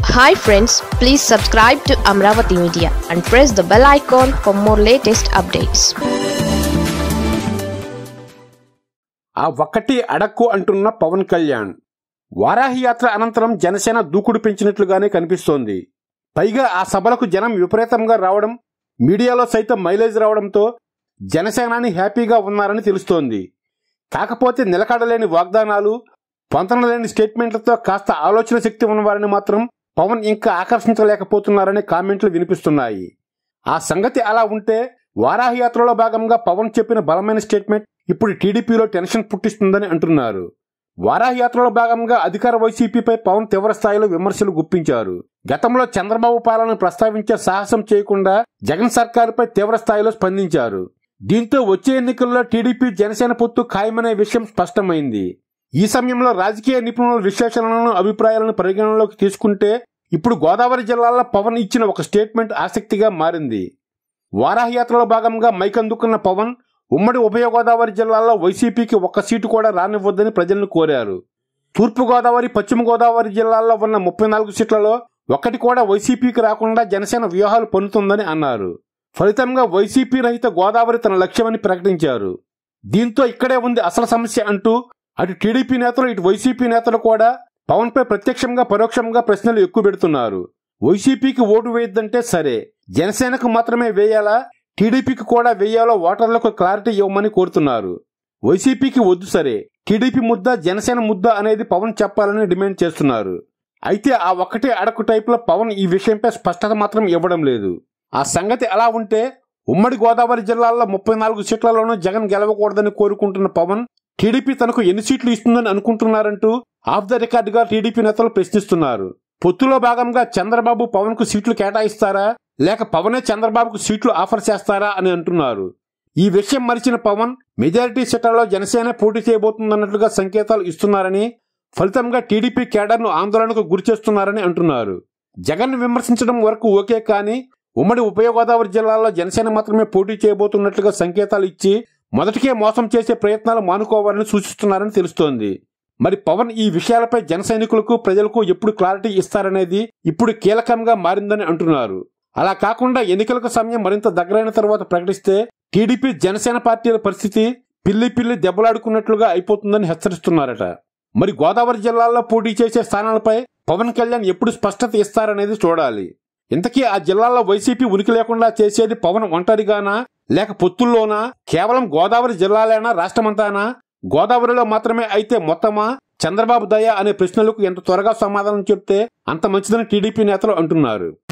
hi friends please subscribe to Amaravati media and press the bell icon for more latest updates ఆ ఒక్కటి అడక్కు అంటున్న పవన్ కళ్యాణ్ వారాహి యాత్ర అనంతరం జనసేన దూకుడు పెంచినట్లుగానే కనిపిస్తోంది పైగా ఆ సభలకు జనం విపరీతంగా రావడం మీడియాలో సైతం మైలేజ్ రావడంతో జనసేనాని హ్యాపీగా ఉన్నారని తెలుస్తోంది కాకపోతే నిలకడలేని వాగ్దానాలు పొంతనలేని స్టేట్మెంట్లతో కాస్త ఆలోచన శక్తి ఉన్నవారిని మాత్రం పవన్ ఇంకా ఆకర్షించలేకపోతున్నారనే కామెంట్లు వినిపిస్తున్నాయి ఆ సంగతి అలా ఉంటే వారాహి యాత్రలో భాగంగా పవన్ చెప్పిన బలమైన స్టేట్మెంట్ ఇప్పుడు టీడీపీలో టెన్షన్ పుట్టిస్తుందని అంటున్నారు వారాహి యాత్రలో భాగంగా అధికార వైసీపీపై పవన్ తీవ్ర స్థాయిలో విమర్శలు గుప్పించారు గతంలో చంద్రబాబు పాలనను ప్రస్తావించే సాహసం చేయకుండా జగన్ సర్కారుపై తీవ్ర స్థాయిలో స్పందించారు దీంతో వచ్చే ఎన్నికల్లో టీడీపీ జనసేన పొత్తు ఖాయమనే విషయం స్పష్టమైంది ఈ సమయంలో రాజకీయ నిపుణుల విశ్లేషణలను అభిప్రాయాలను పరిగణనలోకి తీసుకుంటే ఇప్పుడు గోదావరి జిల్లాలో పవన్ ఇచ్చిన ఒక స్టేట్మెంట్ ఆసక్తిగా మారింది వారాహి యాత్రలో భాగంగా మైక్ అందుకున్న పవన్ ఉమ్మడి ఉభయ గోదావరి జిల్లాల్లో వైసీపీకి ఒక్క సీటు కూడా రానివ్వద్దని ప్రజలను కోరారు తూర్పు గోదావరి పశ్చిమ గోదావరి జిల్లాల్లో ఉన్న ముప్పై నాలుగు సీట్లలో ఒక్కటి కూడా వైసీపీకి రాకుండా జనసేన వ్యూహాలు పన్నుతుందని అన్నారు ఫలితంగా వైసీపీ రహిత గోదావరి తన లక్ష్యమని ప్రకటించారు దీంతో ఇక్కడే ఉంది అసలు సమస్య అంటూ అటు టీడీపీ నేతలు ఇటు వైసీపీ నేతలు కూడా పవన్ పై ప్రత్యక్షంగా పరోక్షంగా ప్రశ్నలు ఎక్కువ పెడుతున్నారు వైసీపీకి ఓటు వేయొద్దంటే సరే జనసేనకు మాత్రమే వేయాలా టీడీపీకి కూడా వేయాలో ఓటర్లకు క్లారిటీ ఇవ్వమని కోరుతున్నారు వైసీపీకి వద్దు సరే టీడీపీ ముద్ద జనసేన ముద్ద అనేది పవన్ చెప్పాలని డిమాండ్ చేస్తున్నారు అయితే ఆ ఒక్కటే అడకు టైపులో పవన్ ఈ విషయంపై స్పష్టత మాత్రం ఇవ్వడం లేదు ఆ సంగతి అలా ఉంటే ఉమ్మడి గోదావరి జిల్లాల్లో ముప్పై నాలుగు సీట్లలోనూ జగన్ గెలవకూడదని కోరుకుంటున్న పవన్ టీడీపీ తనకు ఎన్ని సీట్లు ఇస్తుందని అనుకుంటున్నారంటూ ఆఫ్ ద రికార్డుగా టీడీపీ నేతలు ప్రశ్నిస్తున్నారు పొత్తులో భాగంగా చంద్రబాబు పవన్ కు సీట్లు కేటాయిస్తారా లేక పవనే చంద్రబాబుకు సీట్లు ఆఫర్ చేస్తారా అని అంటున్నారు ఈ విషయం మరిచిన పవన్ మెజారిటీ సీట్లలో జనసేన పోటీ చేయబోతుందన్నట్లుగా సంకేతాలు ఇస్తున్నారని ఫలితంగా టీడీపీ కేడర్ను ఆందోళనకు గురిచేస్తున్నారని అంటున్నారు జగన్ విమర్శించడం వరకు ఓకే కానీ ఉమ్మడి ఉభయ గోదావరి జిల్లాలో జనసేన మాత్రమే పోటీ చేయబోతున్నట్లుగా సంకేతాలు ఇచ్చి మొదటికే మోసం చేసే ప్రయత్నాలు మానుకోవాలని సూచిస్తున్నారని తెలుస్తోంది మరి పవన్ ఈ విషయాలపై జన సైనికులకు ప్రజలకు ఎప్పుడు క్లారిటీ ఇస్తారనేది ఇప్పుడు కీలకంగా మారిందని అంటున్నారు అలా కాకుండా ఎన్నికలకు సమయం మరింత దగ్గరైన తర్వాత ప్రకటిస్తే టీడీపీ జనసేన పార్టీల పరిస్థితి పిల్లి పిల్లి దెబ్బలాడుకున్నట్లుగా అయిపోతుందని హెచ్చరిస్తున్నారట మరి గోదావరి జిల్లాల్లో పోటీ చేసే స్థానాలపై పవన్ కళ్యాణ్ ఎప్పుడు స్పష్టత ఇస్తారనేది చూడాలి ఇంతకీ ఆ జిల్లాలో వైసీపీ ఉనికి లేకుండా చేసేది పవన్ ఒంటరిగానా లేక పొత్తుల్లోనా కేవలం గోదావరి జిల్లాలేనా రాష్ట్రమంతానా గోదావరిలో మాత్రమే అయితే మొత్తమా చంద్రబాబు దయ అనే ప్రశ్నలకు ఎంత త్వరగా సమాధానం చెప్తే అంత మంచిదని టీడీపీ నేతలు అంటున్నారు